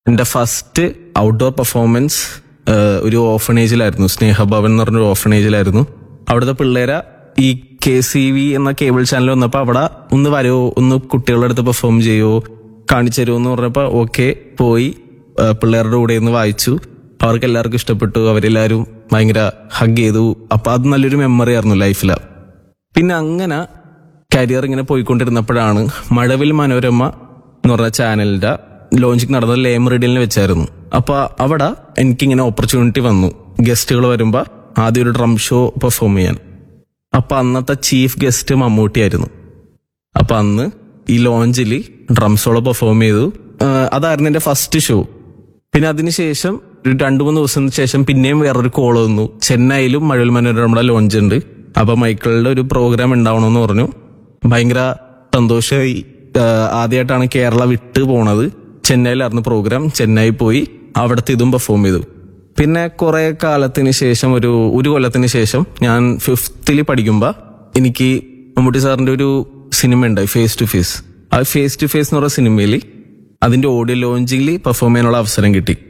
എൻ്റെ first outdoor performance ഒരു ഓഫണേജിലായിരുന്നു സ്നേഹഭവൻ എന്ന് പറഞ്ഞൊരു ഓഫണേജിലായിരുന്നു അവിടുത്തെ പിള്ളേരെ ഈ കെ സി വി എന്ന കേബിൾ ചാനൽ വന്നപ്പോൾ അവിടെ ഒന്ന് വരുമോ ഒന്ന് കുട്ടികളുടെ അടുത്ത് പെർഫോം ചെയ്യുമോ കാണിച്ചു തരുമോ എന്ന് പറഞ്ഞപ്പോൾ ഓക്കെ പോയി ആ, പിള്ളേരുടെ കൂടെ ഒന്ന് വായിച്ചു അവർക്ക് എല്ലാവർക്കും ഇഷ്ടപ്പെട്ടു അവരെല്ലാവരും ഭയങ്കര ഹഗ് ചെയ്തു അപ്പൊ അത് നല്ലൊരു മെമ്മറി ആയിരുന്നു ലൈഫിൽ പിന്നെ അങ്ങനെ കരിയർ ഇങ്ങനെ പോയിക്കൊണ്ടിരുന്നപ്പോഴാണ് മഴവിൽ മനോരമ എന്ന് പറഞ്ഞ ചാനലിന്റെ ലോഞ്ചിങ് നടന്നത് ലേമറിഡിലിന് വെച്ചായിരുന്നു അപ്പൊ അവിടെ എനിക്കിങ്ങനെ ഓപ്പർച്യൂണിറ്റി വന്നു ഗസ്റ്റുകൾ വരുമ്പോ ആദ്യം ഒരു ഡ്രം ഷോ പെർഫോം ചെയ്യാൻ അപ്പൊ അന്നത്തെ ചീഫ് ഗസ്റ്റ് മമ്മൂട്ടിയായിരുന്നു അപ്പൊ അന്ന് ഈ ലോഞ്ചിൽ ഡ്രംസോളോ പെർഫോം ചെയ്തു ആ, അതായിരുന്നു എന്റെ ഫസ്റ്റ് ഷോ പിന്നെ അതിനുശേഷം ഒരു രണ്ടു മൂന്ന് ദിവസത്തിന് ശേഷം പിന്നെയും വേറൊരു കോൾ വന്നു ചെന്നൈയിലും മഴവിൽ മനോരമയുടെ ലോഞ്ച് ഉണ്ട് അപ്പൊ മൈക്കിളിന്റെ ഒരു പ്രോഗ്രാം ഉണ്ടാവണമെന്ന് പറഞ്ഞു ഭയങ്കര സന്തോഷമായി ആദ്യമായിട്ടാണ് കേരള വിട്ട് പോണത് ചെന്നൈയിലായിരുന്നു പ്രോഗ്രാം ചെന്നൈ പോയി അവിടുത്തെ ഇതും പെർഫോം ചെയ്തു പിന്നെ കുറെ കാലത്തിന് ശേഷം ഒരു ഒരു കൊല്ലത്തിന് ശേഷം ഞാൻ ഫിഫ്തിൽ പഠിക്കുമ്പോൾ എനിക്ക് മമ്മൂട്ടി സാറിന്റെ ഒരു സിനിമ ഉണ്ടായി ഫേസ് ടു ഫേസ് ആ ഫേസ് ടു ഫേസ് എന്ന് പറയുന്ന സിനിമയിൽ അതിന്റെ ഓഡിയോ ലോഞ്ചിൽ പെർഫോം ചെയ്യാനുള്ള അവസരം കിട്ടി